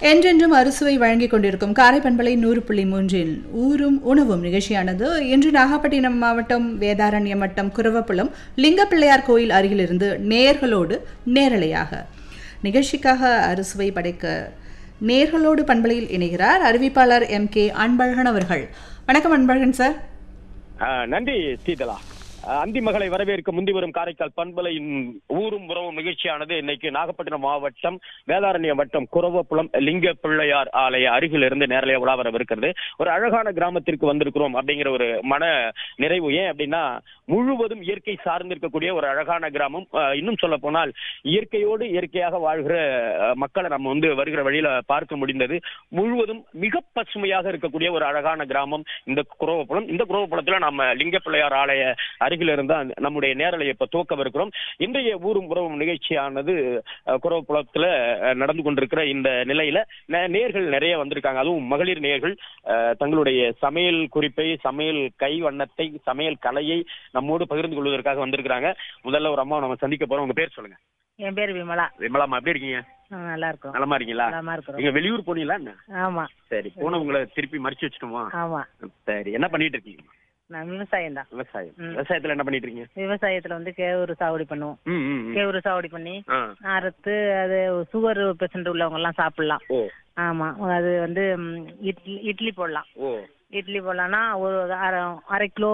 என்றென்றும் அறுசுவை வழங்கிக் கொண்டிருக்கும் காரைப்பண்பலை நூறு புள்ளி மூன்றில் ஊரும் உணவும் நிகழ்ச்சியானது இன்று நாகப்பட்டினம் மாவட்டம் வேதாரண்யம் வட்டம் குரவப்புலம் லிங்கப்பிள்ளையார் கோயில் அருகிலிருந்து நேர்களோடு நேரலையாக நிகழ்ச்சிக்காக அறுசுவை படைக்க நேர்களோடு பண்பலையில் இணைகிறார் அறிவிப்பாளர் எம் கே அன்பழகன் அவர்கள் வணக்கம் அன்பழகன் சார் ஆ, நன்றி சீதலா ஆ, அந்தி மகளை வரவேற்க முந்தி வரும் காரைக்கால் பண்பலையின் ஊரும் உறவும் நிகழ்ச்சியானது இன்னைக்கு நாகப்பட்டினம் மாவட்டம் வேதாரண்யம் வட்டம் குரவப்புலம் லிங்க பிள்ளையார் ஆலய அருகில் இருந்து நேரலையா உலா வரவிருக்கிறது ஒரு அழகான கிராமத்திற்கு வந்திருக்கிறோம் அப்படிங்கிற ஒரு மன நிறைவு ஏன் அப்படின்னா முழுவதும் இயற்கை சார்ந்து இருக்கக்கூடிய ஒரு அழகான கிராமம் ஆ, இன்னும் சொல்ல போனால் இயற்கையோடு இயற்கையாக வாழ்கிற ஆ, மக்களை நம்ம வந்து வருகிற வழியில பார்க்க முடிந்தது முழுவதும் மிக பசுமையாக இருக்கக்கூடிய ஒரு அழகான கிராமம் இந்த குரவப்புலம் இந்த குரவப்புலத்துல நம்ம லிங்க பிள்ளையார் ஆலய அருகில் இருந்தா நம்முடைய நேரலையை இப்ப துவக்கவிருக்கிறோம் இன்றைய ஊரும் உறவும் நிகழ்ச்சியானது அஹ், குரவப்புலத்துல அஹ், நடந்து கொண்டிருக்கிற இந்த நிலையில நே- நேர்கள் நிறைய வந்திருக்காங்க அதுவும் மகளிர் நேர்கள் அஹ், தங்களுடைய சமையல் குறிப்பை சமையல் கை வண்ணத்தை சமையல் கலையை நம்மோடு பகிர்ந்து கொள்வதற்காக வந்திருக்கிறாங்க முதல்ல ஒரு அம்மா நம்ம சந்திக்க போறோம் உங்க பேர் சொல்லுங்க என் பேர் விமலா விமலாமா எப்படி இருக்கீங்க ஆ, நல்லா இருக்கும் நலமா இருக்கீங்களா நலமா இருக்கிறோம் நீங்க வெளியூர் போனீங்களா என்ன ஆமா சரி போனவங்களை திருப்பி மறிச்சு வச்சுட்டோமா ஆமா சரி என்ன பண்ணிட்டு இருக்கீங்க நான் விவசாயம் தான் விவசாயம் ம். விவசாயத்துல என்ன பண்ணிட்டு இருக்கீங்க விவசாயத்துல வந்து கேவுரு சாகுடி பண்ணுவோம் ம் ம், ம் கேவுரு சாகுடி பண்ணி ஆ அறுத்து அது சுகர் பேஷண்ட் உள்ளவங்க எல்லாம் சாப்பிடலாம் ஓ ஆமா அது வந்து ம், இட்லி இட்லி போடலாம் ஓ இட்லி போடலாம்னா ஒரு அரை அரை கிலோ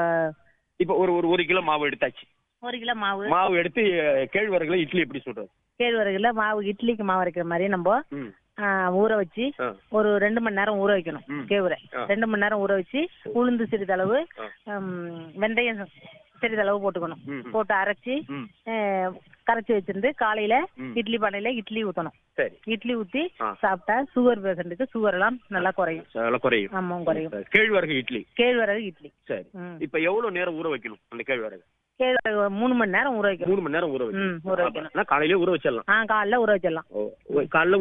இப்ப ஒரு ஒரு ஒரு கிலோ மாவு எடுத்தாச்சு ஒரு கிலோ மாவு மாவு எடுத்து அஹ், கேழ்வரகுல இட்லி எப்படி சொல்றது கேழ்வரகுல மாவு இட்லிக்கு மாவு அரைக்கிற மாதிரி நம்ம ம் ஆ, ஊற வச்சு ஆ, ஒரு ரெண்டு மணி நேரம் ஊற வைக்கணும் ம். கேவுரை ஆ. ரெண்டு மணி நேரம் ஊற வச்சு உளுந்து சிறிதளவு ஆ. ம், வெந்தயம் சிறிதளவு போட்டுக்கணும் ம், ம். போட்டு அரைச்சி ம் அஹ், கரைச்சி வச்சிருந்து காலையில ம். இட்லி பானையில இட்லி ஊத்தணும் சரி இட்லி ஊத்தி ஆ. சாப்பிட்டா சுகர் பேஷண்ட்டுக்கு சுகர் எல்லாம் நல்லா குறையும் அதெல்லாம் குறையும் ஆமா குறையும் சரி. கேழ்வரகு இட்லி கேழ்வரகு இட்லி சரி ம். இப்ப எவ்வளவு நேரம் ஊற வைக்கணும் அந்த கேழ்வரகு கேழ்வரகு மூணு மணி நேரம் ஊற வைக்கணும் மூணு மணி நேரம் ஊற ம், ஊற வைக்கணும் வைக்கணும். அப்ப- காலையிலே ஊற வச்சிடலாம் ஆ காலைல ஊற வச்சிடலாம் ஓ, ஓ, காலைல